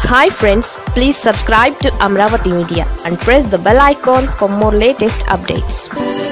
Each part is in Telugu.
hi friends please subscribe to Amaravati media and press the bell icon for more latest updates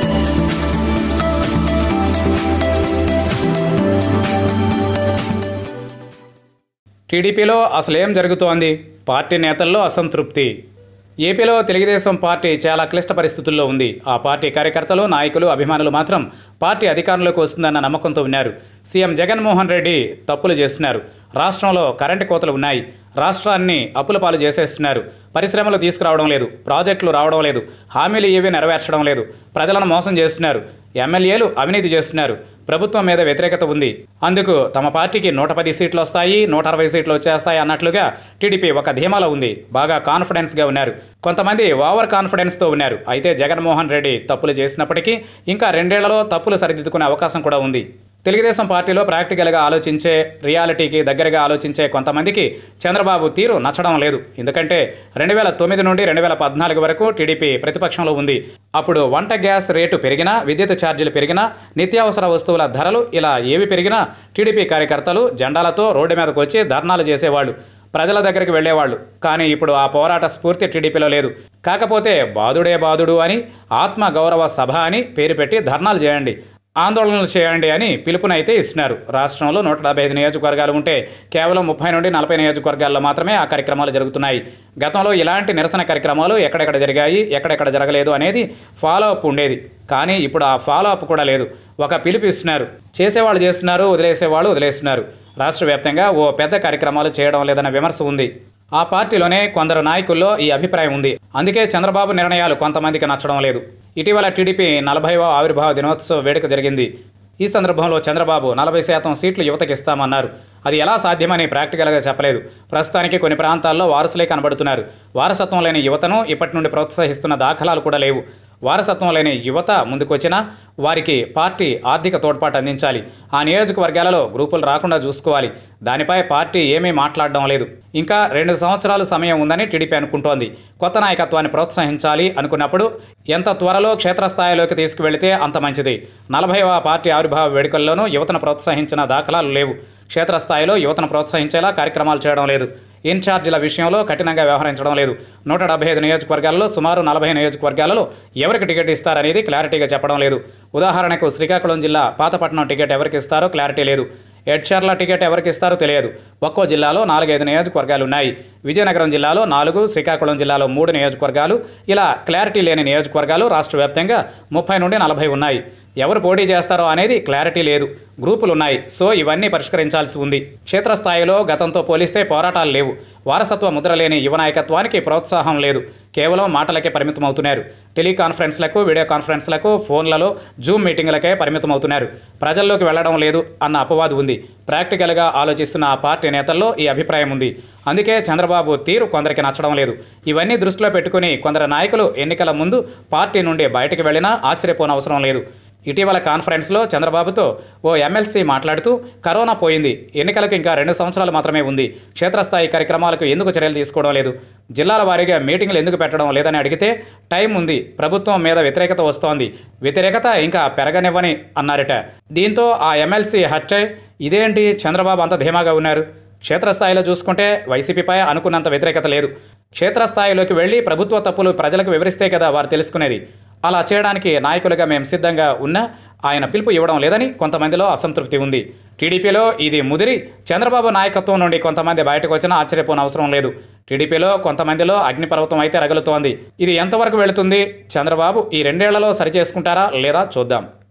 టీడీపీలో అసలు ఏం జరుగుతోంది పార్టీ నేతల్లో అసంతృప్తి ఏపీలో తెలుగుదేశం పార్టీ చాలా క్లిష్ట పరిస్థితుల్లో ఉంది ఆ పార్టీ కార్యకర్తలు నాయకులు అభిమానులు మాత్రం పార్టీ అధికారంలోకి వస్తుందన్న నమ్మకంతో ఉన్నారు సీఎం జగన్మోహన్ రెడ్డి తప్పులు చేస్తున్నారు రాష్ట్రంలో కరెంటు కోతలు ఉన్నాయి రాష్ట్రాన్ని అప్పుల పాలు చేసేస్తున్నారు పరిశ్రమలు తీసుకురావడం లేదు ప్రాజెక్టులు రావడం లేదు హామీలు ఏవీ నెరవేర్చడం లేదు ప్రజలను మోసం చేస్తున్నారు ఎమ్మెల్యేలు అవినీతి చేస్తున్నారు ప్రభుత్వం మీద వ్యతిరేకత ఉంది అందుకు తమ పార్టీకి నూట పది సీట్లు వస్తాయి నూట అరవై సీట్లు వచ్చేస్తాయి అన్నట్లుగా టీడీపీ ఒక ధీమాలో ఉంది బాగా కాన్ఫిడెన్స్గా ఉన్నారు కొంతమంది ఓవర్ కాన్ఫిడెన్స్తో ఉన్నారు అయితే జగన్మోహన్ రెడ్డి తప్పులు చేసినప్పటికీ ఇంకా రెండేళ్లలో తప్పులు సరిదిద్దుకునే అవకాశం కూడా ఉంది తెలుగుదేశం పార్టీలో ప్రాక్టికల్గా ఆలోచించే రియాలిటీకి దగ్గరగా ఆలోచించే కొంతమందికి చంద్రబాబు తీరు నచ్చడం లేదు ఎందుకంటే రెండు వేల తొమ్మిది నుండి రెండు వేల పద్నాలుగు వరకు టీడీపీ ప్రతిపక్షంలో ఉంది అప్పుడు వంట గ్యాస్ రేటు పెరిగినా విద్యుత్ ఛార్జీలు పెరిగినా నిత్యావసర వస్తువుల ధరలు ఇలా ఏవి పెరిగినా టీడీపీ కార్యకర్తలు జెండాలతో రోడ్డు మీదకు వచ్చి ధర్నాలు చేసేవాళ్ళు ప్రజల దగ్గరికి వెళ్ళేవాళ్ళు కానీ ఇప్పుడు ఆ పోరాట స్ఫూర్తి టీడీపీలో లేదు కాకపోతే బాదుడే బాదుడు అని ఆత్మ గౌరవ సభ అని పేరు పెట్టి ధర్నాలు చేయండి ఆందోళనలు చేయండి అని పిలుపునైతే ఇస్తున్నారు రాష్ట్రంలో నూట డెబ్బై ఐదు నియోజకవర్గాలు ఉంటే కేవలం ముప్పై నుండి నలభై నియోజకవర్గాల్లో మాత్రమే ఆ కార్యక్రమాలు జరుగుతున్నాయి గతంలో ఇలాంటి నిరసన కార్యక్రమాలు ఎక్కడెక్కడ జరిగాయి ఎక్కడెక్కడ జరగలేదు అనేది ఫాలో అప్ ఉండేది కానీ ఇప్పుడు ఆ ఫాలో అప్ కూడా లేదు ఒక పిలుపు ఇస్తున్నారు చేసేవాళ్ళు చేస్తున్నారు వదిలేసేవాళ్ళు వదిలేస్తున్నారు రాష్ట్ర వ్యాప్తంగా ఓ పెద్ద కార్యక్రమాలు చేయడం లేదన్న విమర్శ ఉంది ఆ పార్టీలోనే కొందరు నాయకుల్లో ఈ అభిప్రాయం ఉంది అందుకే చంద్రబాబు నిర్ణయాలు కొంతమందికి నచ్చడం లేదు ఇటీవల టీడీపీ నలభైవ ఆవిర్భావ దినోత్సవ వేడుక జరిగింది ఈ సందర్భంలో చంద్రబాబు నలభై శాతం సీట్లు యువతకి ఇస్తామన్నారు అది ఎలా సాధ్యమని ప్రాక్టికల్గా చెప్పలేదు ప్రస్తుతానికి కొన్ని ప్రాంతాల్లో వారసులే కనబడుతున్నారు వారసత్వం లేని యువతను ఇప్పటి నుండి ప్రోత్సహిస్తున్న దాఖలాలు కూడా లేవు వారసత్వం లేని యువత ముందుకొచ్చినా వారికి పార్టీ ఆర్థిక తోడ్పాటు అందించాలి ఆ నియోజకవర్గాలలో గ్రూపులు రాకుండా చూసుకోవాలి దానిపై పార్టీ ఏమీ మాట్లాడడం లేదు ఇంకా రెండు సంవత్సరాలు సమయం ఉందని టీడీపీ అనుకుంటోంది కొత్త నాయకత్వాన్ని ప్రోత్సహించాలి అనుకున్నప్పుడు ఎంత త్వరలో క్షేత్రస్థాయిలోకి తీసుకువెళితే అంత మంచిది నలభైవ పార్టీ ఆవిర్భావ వేడుకల్లోనూ యువతను ప్రోత్సహించిన దాఖలాలు లేవు క్షేత్రస్థాయిలో యువతను ప్రోత్సహించేలా కార్యక్రమాలు చేయడం లేదు ఇన్ఛార్జీల విషయంలో కఠినంగా వ్యవహరించడం లేదు నూట డెబ్బై ఐదు నియోజకవర్గాలలో సుమారు నలభై నియోజకవర్గాలలో ఎవరికి టికెట్ ఇస్తారనేది క్లారిటీగా చెప్పడం లేదు ఉదాహరణకు శ్రీకాకుళం జిల్లా పాతపట్నం టికెట్ ఎవరికి ఇస్తారో క్లారిటీ లేదు ఎడ్చర్ల టికెట్ ఎవరికి ఇస్తారో తెలియదు ఒక్కో జిల్లాలో నాలుగైదు నియోజకవర్గాలు ఉన్నాయి విజయనగరం జిల్లాలో నాలుగు శ్రీకాకుళం జిల్లాలో మూడు నియోజకవర్గాలు ఇలా క్లారిటీ లేని నియోజకవర్గాలు రాష్ట్ర వ్యాప్తంగా ముప్పై నుండి నలభై ఉన్నాయి ఎవరు పోటీ చేస్తారో అనేది క్లారిటీ లేదు గ్రూపులు ఉన్నాయి సో ఇవన్నీ పరిష్కరించాల్సి ఉంది క్షేత్రస్థాయిలో గతంతో పోలిస్తే పోరాటాలు లేవు వారసత్వ ముద్ర లేని యువ నాయకత్వానికి ప్రోత్సాహం లేదు కేవలం మాటలకే పరిమితమవుతున్నారు టెలికాన్ఫరెన్స్లకు వీడియో కాన్ఫరెన్స్లకు ఫోన్లలో జూమ్ మీటింగులకే పరిమితమవుతున్నారు ప్రజల్లోకి వెళ్లడం లేదు అన్న అపవాదు ఉంది ప్రాక్టికల్గా ఆలోచిస్తున్న ఆ పార్టీ నేతల్లో ఈ అభిప్రాయం ఉంది అందుకే చంద్రబాబు తీరు కొందరికి నచ్చడం లేదు ఇవన్నీ దృష్టిలో పెట్టుకుని కొందరు నాయకులు ఎన్నికల ముందు పార్టీ నుండి బయటకు వెళ్లినా ఆశ్చర్యపోనవసరం లేదు ఇటీవల కాన్ఫరెన్స్లో చంద్రబాబుతో ఓ ఎమ్మెల్సీ మాట్లాడుతూ కరోనా పోయింది ఎన్నికలకు ఇంకా రెండు సంవత్సరాలు మాత్రమే ఉంది క్షేత్రస్థాయి కార్యక్రమాలకు ఎందుకు చర్యలు తీసుకోవడం లేదు జిల్లాల వారీగా మీటింగ్లు ఎందుకు పెట్టడం లేదని అడిగితే టైం ఉంది ప్రభుత్వం మీద వ్యతిరేకత వస్తోంది వ్యతిరేకత ఇంకా పెరగనివ్వని అన్నారట దీంతో ఆ ఎమ్మెల్సీ హత్య ఇదేంటి చంద్రబాబు అంత ధీమాగా ఉన్నారు క్షేత్రస్థాయిలో చూసుకుంటే వైసీపీపై అనుకున్నంత వ్యతిరేకత లేదు క్షేత్రస్థాయిలోకి వెళ్ళి ప్రభుత్వ తప్పులు ప్రజలకు వివరిస్తే కదా వారు తెలుసుకునేది అలా చేయడానికి నాయకులుగా మేము సిద్ధంగా ఉన్నా ఆయన పిలుపు ఇవ్వడం లేదని కొంతమందిలో అసంతృప్తి ఉంది టీడీపీలో ఇది ముదిరి చంద్రబాబు నాయకత్వం నుండి కొంతమంది బయటకు వచ్చినా ఆశ్చర్యపోని అవసరం లేదు టీడీపీలో కొంతమందిలో అగ్నిపర్వతం అయితే రగులుతోంది ఇది ఎంతవరకు వెళుతుంది చంద్రబాబు ఈ రెండేళ్లలో సరిచేసుకుంటారా లేదా చూద్దాం